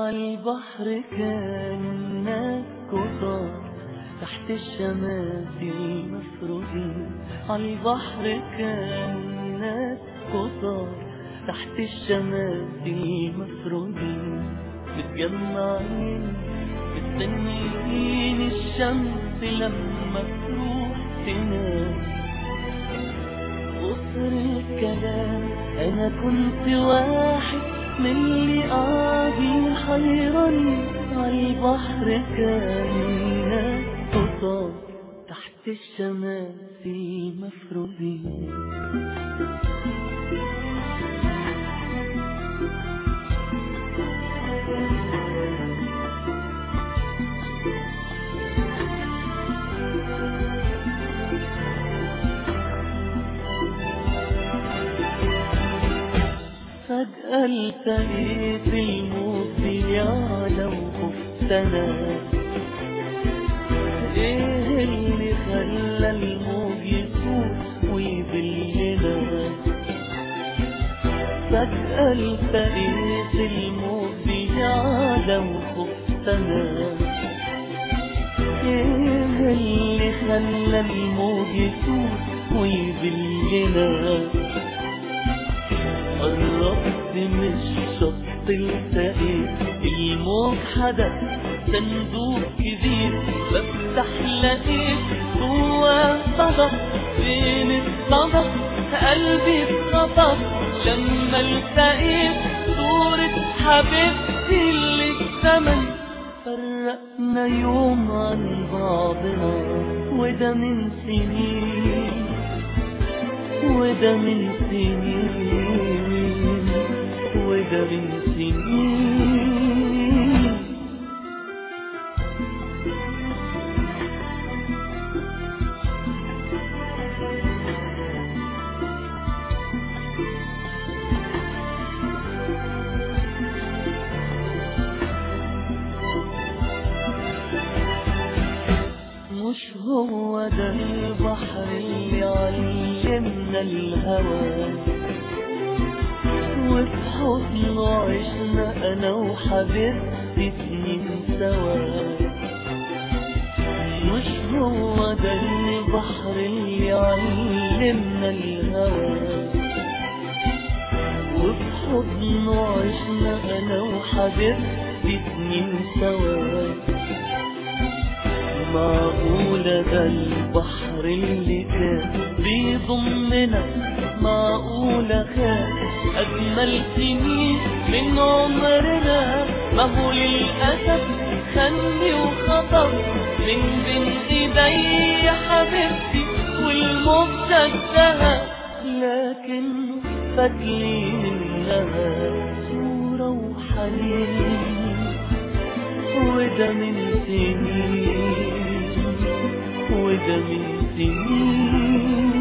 عالبحر كان ناس كتار تحت الشمس المفروضين عالبحر كان ناس كتار تحت الشمس المفروضين متجمعين مستنيين الشمس لما تروح تنام قصر الكلام انا كنت واحد من اللي قاعدين حيرانين عالبحر كان ناس قصار تحت الشمس المفروضين فجأة التقيت الموت بيعلى وخفتنا ايه اللي خلى الموج يفوت ويبلنا فجأة التقيت الموج بيعلى وخفتنا ايه اللي خلى الموج يفوت ويبلنا قربت من الشط التقيت الموج حدث صندوق كبير بفتح لقيت جوا صدف بين الصدف قلبي اتخطف لما التقيت صورة حبيبتي اللي الزمن فرقنا يوم عن بعضنا وده من سنين وده من سنين وده من سنين مش هو ده البحر اللي علمنا الهوى وفي حضنه عشنا انا وحبيبتي سنين سوا مش هو ده البحر اللي علمنا الهوى وفي حضنه عشنا انا وحبيبتي سنين سوا معقولة ده البحر اللي كان بيضمنا معقولة كان أجمل سنين من عمرنا ما هو للأسف خلي وخطف من بين إيدي حبيبتي والمبتدأ لكن فاتلي منها صورة وحنين وده من سنين وده من سنين